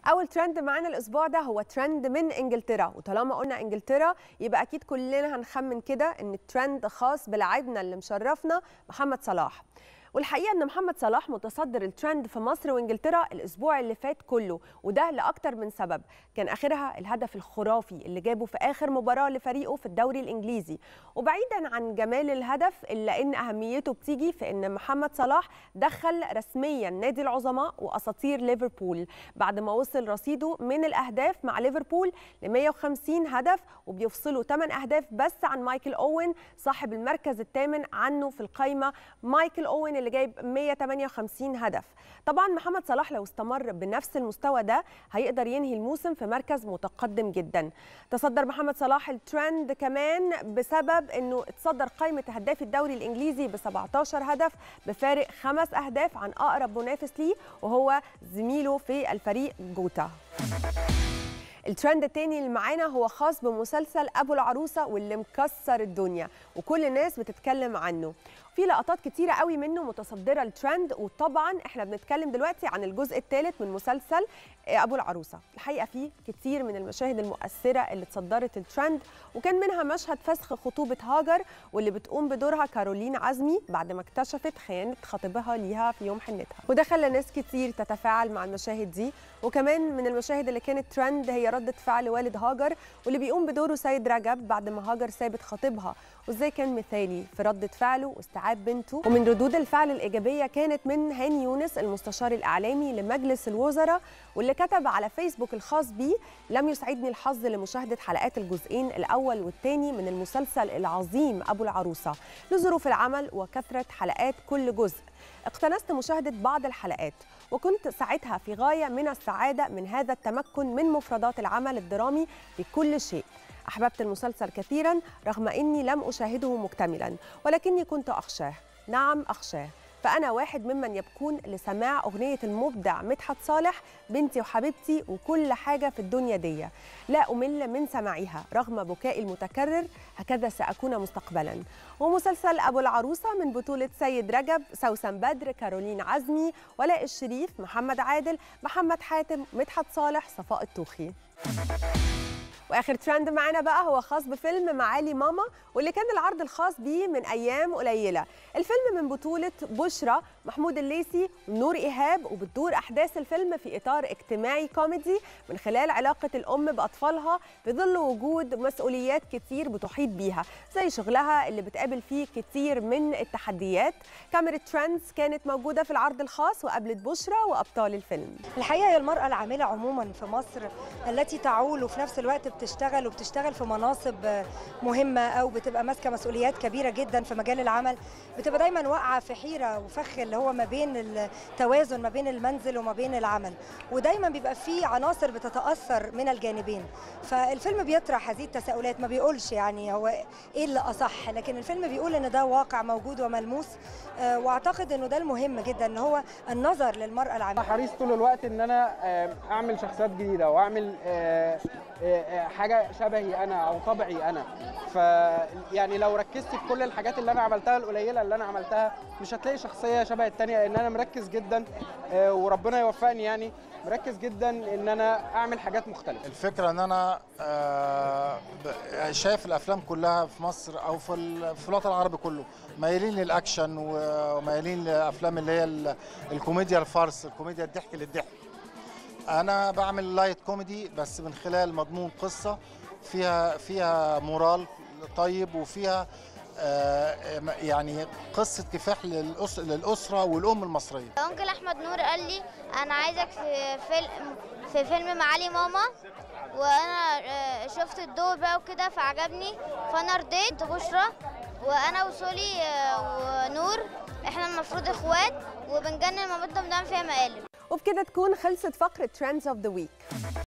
اول ترند معانا الاسبوع ده هو ترند من انجلترا وطالما قلنا انجلترا يبقى اكيد كلنا هنخمن كده ان الترند خاص بلاعبنا اللي مشرفنا محمد صلاح والحقيقه ان محمد صلاح متصدر الترند في مصر وانجلترا الاسبوع اللي فات كله وده لاكتر من سبب كان اخرها الهدف الخرافي اللي جابه في اخر مباراه لفريقه في الدوري الانجليزي وبعيدا عن جمال الهدف الا ان اهميته بتيجي في ان محمد صلاح دخل رسميا نادي العظماء واساطير ليفربول بعد ما وصل رصيده من الاهداف مع ليفربول ل 150 هدف وبيفصلوا 8 اهداف بس عن مايكل اوين صاحب المركز الثامن عنه في القائمه مايكل اوين اللي جايب 158 هدف طبعا محمد صلاح لو استمر بنفس المستوى ده هيقدر ينهي الموسم في مركز متقدم جدا تصدر محمد صلاح الترند كمان بسبب انه اتصدر قائمه هداف الدوري الانجليزي ب 17 هدف بفارق خمس اهداف عن اقرب منافس ليه وهو زميله في الفريق جوتا الترند التاني اللي معانا هو خاص بمسلسل ابو العروسه واللي مكسر الدنيا وكل الناس بتتكلم عنه في لقطات كتيرة قوي منه متصدرة الترند وطبعا احنا بنتكلم دلوقتي عن الجزء الثالث من مسلسل ابو العروسه الحقيقه فيه كتير من المشاهد المؤثره اللي تصدرت الترند وكان منها مشهد فسخ خطوبه هاجر واللي بتقوم بدورها كارولين عزمي بعد ما اكتشفت خيانه خطيبها ليها في يوم حنتها وده خلى ناس كتير تتفاعل مع المشاهد دي وكمان من المشاهد اللي كانت ترند هي رده فعل والد هاجر واللي بيقوم بدوره سيد رجب بعد ما هاجر سابت خطيبها وازاي كان مثالي في رده فعله واستيعاب بنته ومن ردود الفعل الايجابيه كانت من هاني يونس المستشار الاعلامي لمجلس الوزراء واللي كتب على فيسبوك الخاص بيه لم يسعدني الحظ لمشاهده حلقات الجزئين الاول والثاني من المسلسل العظيم ابو العروسه لظروف العمل وكثره حلقات كل جزء اقتنست مشاهده بعض الحلقات وكنت ساعتها في غايه من السعاده من هذا التمكن من مفردات العمل الدرامي بكل شيء احببت المسلسل كثيرا رغم اني لم اشاهده مكتملا ولكني كنت اخشاه نعم اخشاه فأنا واحد ممن يبكون لسماع أغنية المبدع مدحت صالح بنتي وحبيبتي وكل حاجة في الدنيا دي لا أمل من سماعها رغم بكائي المتكرر هكذا سأكون مستقبلا ومسلسل أبو العروسة من بطولة سيد رجب سوسن بدر كارولين عزمي ولاء الشريف محمد عادل محمد حاتم مدحت صالح صفاء الطوخي واخر ترند معانا بقى هو خاص بفيلم معالي ماما واللي كان العرض الخاص بيه من ايام قليله الفيلم من بطوله بشرى محمود الليثي ونور ايهاب وبتدور احداث الفيلم في اطار اجتماعي كوميدي من خلال علاقه الام باطفالها في ظل وجود مسؤوليات كتير بتحيط بيها زي شغلها اللي بتقابل فيه كتير من التحديات كاميرا ترندز كانت موجوده في العرض الخاص وقابلت بشرى وابطال الفيلم الحقيقه هي المراه العامله عموما في مصر التي تعول وفي نفس الوقت بتشتغل وبتشتغل في مناصب مهمه او بتبقى ماسكه مسؤوليات كبيره جدا في مجال العمل بتبقى دايما واقعه في حيره وفخ اللي هو ما بين التوازن ما بين المنزل وما بين العمل ودايما بيبقى في عناصر بتتاثر من الجانبين فالفيلم بيطرح هذه التساؤلات ما بيقولش يعني هو ايه اللي اصح لكن الفيلم بيقول ان ده واقع موجود وملموس واعتقد انه ده المهم جدا ان هو النظر للمراه العامله حريص طول الوقت ان انا اعمل شخصيات جديده واعمل حاجه شبهي انا او طبعي انا ف يعني لو ركزت في كل الحاجات اللي انا عملتها القليله اللي انا عملتها مش هتلاقي شخصيه شبه الثانيه لان انا مركز جدا وربنا يوفقني يعني مركز جدا ان انا اعمل حاجات مختلفه الفكره ان انا شايف الافلام كلها في مصر او في في الوطن العربي كله مايلين للاكشن ومايلين لافلام اللي هي الكوميديا الفارس الكوميديا الضحك للضحك انا بعمل لايت كوميدي بس من خلال مضمون قصه فيها فيها مورال طيب وفيها يعني قصه كفاح للاسره والام المصريه انكل احمد نور قال لي انا عايزك في فيلم في فيلم معالي ماما وانا شفت الدور بقى وكده فعجبني فانا رضيت بشرى وانا وسولي ونور احنا المفروض اخوات وبنجنن مامتنا بنعمل فيها مقالب وبكده تكون خلصت فقره ترندز اوف ذا ويك